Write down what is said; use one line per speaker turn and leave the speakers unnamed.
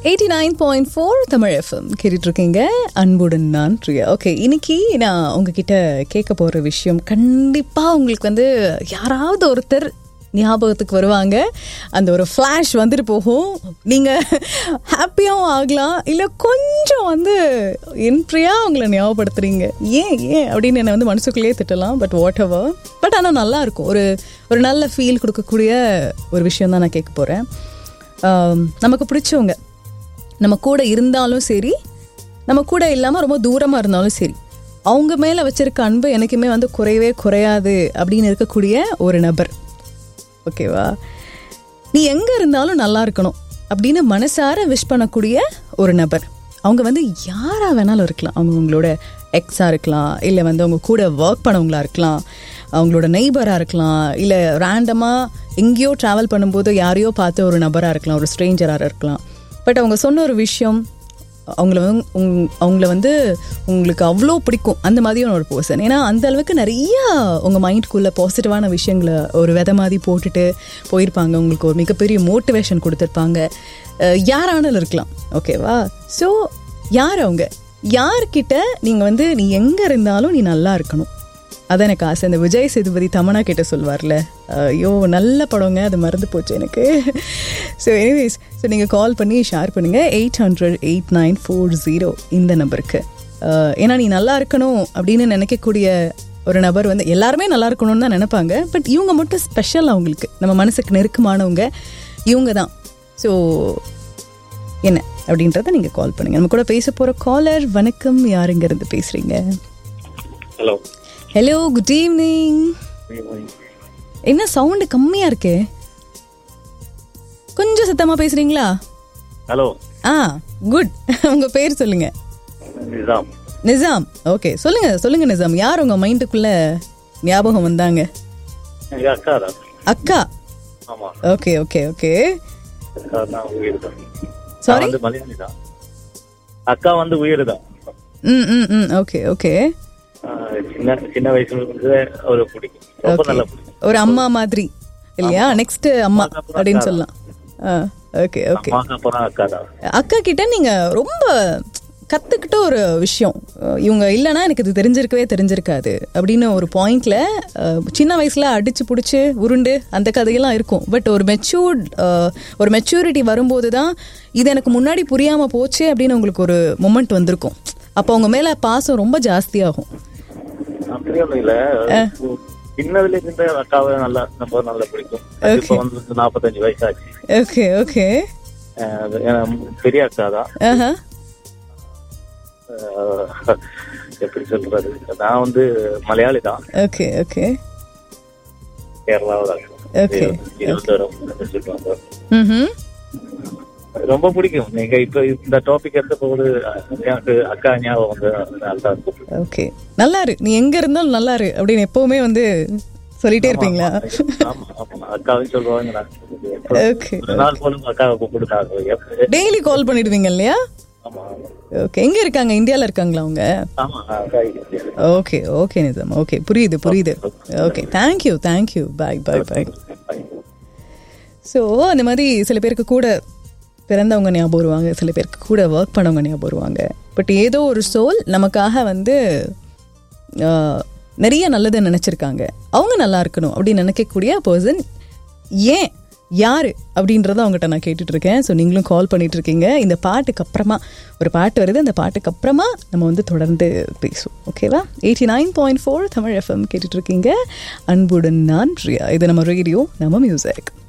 Eighty nine point four Tamil FM கேட்டுட்டு இருக்கீங்க அன்புடன் நான் பிரியா ஓகே இன்னைக்கு நான் உங்ககிட்ட கேட்க போகிற விஷயம் கண்டிப்பாக உங்களுக்கு வந்து யாராவது ஒருத்தர் ஞாபகத்துக்கு வருவாங்க அந்த ஒரு ஃப்ளாஷ் வந்துட்டு போகும் நீங்கள் ஹாப்பியாகவும் ஆகலாம் இல்லை கொஞ்சம் வந்து என் பிரியா உங்களை ஞாபகப்படுத்துறீங்க ஏன் ஏன் அப்படின்னு என்னை வந்து மனசுக்குள்ளேயே திட்டலாம் பட் வாட் எவர் பட் ஆனால் நல்லா இருக்கும் ஒரு ஒரு நல்ல ஃபீல் கொடுக்கக்கூடிய ஒரு விஷயம் தான் நான் கேட்க போகிறேன் நமக்கு பிடிச்சவங்க நம்ம கூட இருந்தாலும் சரி நம்ம கூட இல்லாமல் ரொம்ப தூரமாக இருந்தாலும் சரி அவங்க மேலே வச்சிருக்க அன்பு எனக்குமே வந்து குறையவே குறையாது அப்படின்னு இருக்கக்கூடிய ஒரு நபர் ஓகேவா நீ எங்கே இருந்தாலும் நல்லா இருக்கணும் அப்படின்னு மனசார விஷ் பண்ணக்கூடிய ஒரு நபர் அவங்க வந்து யாராக வேணாலும் இருக்கலாம் அவங்க உங்களோட எக்ஸாக இருக்கலாம் இல்லை வந்து அவங்க கூட ஒர்க் பண்ணவங்களா இருக்கலாம் அவங்களோட நெய்பராக இருக்கலாம் இல்லை ரேண்டமாக எங்கேயோ ட்ராவல் பண்ணும்போது யாரையோ பார்த்த ஒரு நபராக இருக்கலாம் ஒரு ஸ்ட்ரேஞ்சராக இருக்கலாம் பட் அவங்க சொன்ன ஒரு விஷயம் அவங்கள வந்து உங்- அவங்கள வந்து உங்களுக்கு அவ்வளோ பிடிக்கும் அந்த மாதிரியான ஒரு பர்சன் ஏன்னா அந்த அளவுக்கு நிறைய உங்கள் மைண்ட்குள்ளே பாசிட்டிவான விஷயங்களை ஒரு விதை மாதிரி போட்டுட்டு போயிருப்பாங்க உங்களுக்கு ஒரு மிகப்பெரிய மோட்டிவேஷன் கொடுத்துருப்பாங்க அஹ் யாரானாலும் இருக்கலாம் ஓகேவா ஸோ யார் அவங்க யார்கிட்ட நீங்கள் வந்து நீ எங்கே இருந்தாலும் நீ நல்லா இருக்கணும் அதான் எனக்கு ஆசை இந்த விஜய் சேதுபதி தமனா கிட்ட சொல்வார்ல ஐயோ நல்ல படங்க அது மறந்து போச்சு எனக்கு ஸோ எனிவேஸ் ஸோ நீங்கள் கால் பண்ணி ஷேர் பண்ணுங்கள் eight hundred eight nine four zero இந்த நம்பருக்கு அஹ், ஏன்னா நீ நல்லா இருக்கணும் அப்படின்னு நினைக்கக்கூடிய ஒரு நபர் வந்து எல்லாருமே நல்லா இருக்கணும்னு தான் நினைப்பாங்க பட் இவங்க மட்டும் ஸ்பெஷல் அவங்களுக்கு நம்ம மனசுக்கு நெருக்கமானவங்க இவங்க தான் ஸோ என்ன அப்படின்றத நீங்கள் கால் பண்ணுங்கள் நம்ம கூட பேச போகிற காலர் வணக்கம் யாருங்கிறது பேசுகிறீங்க
ஹலோ
ஹலோ குட் ஈவினிங் என்ன சவுண்டு கம்மியா இருக்கே கொஞ்சம் சத்தமா பேசுறீங்களா
ஹலோ
ஆ குட் உங்க பேர் சொல்லுங்க
நிசாம்
நிசாம் ஓகே சொல்லுங்க சொல்லுங்க நிசாம் யார் உங்க மைண்டுக்குள்ள ஞாபகம் வந்தாங்க
எங்க அக்கா தான்
அக்கா
ஆமா
ஓகே ஓகே ஓகே
அக்கா தான் உயிர் தான்
Sorry?
வந்து மலையாளி தான் அக்கா வந்து உயிர் தான்
ம் ம் ம் ஓகே ஓகே
ஆஹ் சின்ன சின்ன வயசுல இருந்து ஒரு பிடிக்கும் ரொம்ப
ஓகே
நல்லா பிடிக்கும்
ஒரு அம்மா மாதிரி இல்லையா நெக்ஸ்ட் அம்மா அப்படின்னு சொல்லலாம் ஆ ஓகே ஓகே
அம்மாக்கு அப்புறம் அக்கா தான்
அக்கா கிட்ட நீங்க ரொம்ப கத்துக்கிட்ட ஒரு விஷயம் அஹ் இவங்க இல்லைன்னா எனக்கு இது தெரிஞ்சிருக்கவே தெரிஞ்சிருக்காது அப்படின்னு ஒரு பாயிண்ட்ல சின்ன வயசுல அடிச்சு புடிச்சு உருண்டு அந்த கதையெல்லாம் இருக்கும் பட் ஒரு மெச்சூர்ட் ஒரு மெச்சூரிட்டி வரும்போது தான் இது எனக்கு முன்னாடி புரியாம போச்சு அப்படின்னு உங்களுக்கு ஒரு மொமெண்ட் வந்திருக்கும் அப்போ அவங்க மேல பாசம் ரொம்ப ஜாஸ்தியாகும்
அப்படி ஒண்ணும் இல்ல சின்னதுல இருந்து அக்காவை நல்லா நம்ம நல்லா பிடிக்கும் இப்ப வந்து நாற்பத்தஞ்சு வயசாச்சு
ஓகே ஓகே
ஆஹ் அது என் பெரிய அக்கா தான்
ஆஹா
ஆஹ் எப்படி சொல்றது நான் வந்து மலையாளி தான்
ஓகே ஓகே
கேரளாவில் தான்
Okay.
இருபத்தோரம் சொல்லுவாங்க
ம்
ரொம்ப பிடிக்கும் நீங்க இப்ப இந்த டாபிக் எடுத்த போது எனக்கு அக்கா ஞாபகம் வந்து நல்லா இருக்கும்
ஓகே நல்லா இரு நீ எங்க இருந்தாலும் நல்லா இரு அப்படின்னு எப்பவுமே வந்து சொல்லிட்டே இருப்பீங்களா
ஆமா ஆமா அக்காவும் சொல்லுவாங்க நான் எப்ப-
ஓகே
ஒரு நாள் போலும் அக்காவை கூப்பிடுறாங்க எப்ப-
டெய்லி கால் பண்ணிடுவீங்க இல்லையா
ஆமா ஆமா.
ஓகே எங்க இருக்காங்க இந்தியால இருக்காங்க அவங்க
ஆமா அக்கா இருக்கு.
ஓகே ஓகே நிதம் ஓகே புரியுது புரியுது okay thank you thank you bye bye bye so அந்த மாதிரி சில பேருக்கு கூட பிறந்தவங்க ஞாபகம் வருவாங்க சில பேருக்கு கூட ஒர்க் பண்ணவங்க ஞாபகம் வருவாங்க பட் ஏதோ ஒரு சோல் நமக்காக வந்து ஆஹ், நிறைய நல்லதை நினச்சிருக்காங்க அவங்க நல்லா இருக்கணும் அப்படின்னு நினைக்கக்கூடிய பர்சன் ஏன் யாரு அப்படின்றத அவங்ககிட்ட நான் கேட்டுட்டு இருக்கேன் ஸோ நீங்களும் கால் பண்ணிட்டு இருக்கீங்க இந்த பாட்டுக்கு அப்புறமா ஒரு பாட்டு வருது அந்த பாட்டுக்கு அப்புறமா நம்ம வந்து தொடர்ந்து பேசுவோம் ஓகேவா eighty nine point four Tamil FM கேட்டுட்டு இருக்கீங்க அன்புடன் நான் பிரியா இது நம்ம ரேடியோ நம்ம மியூசிக்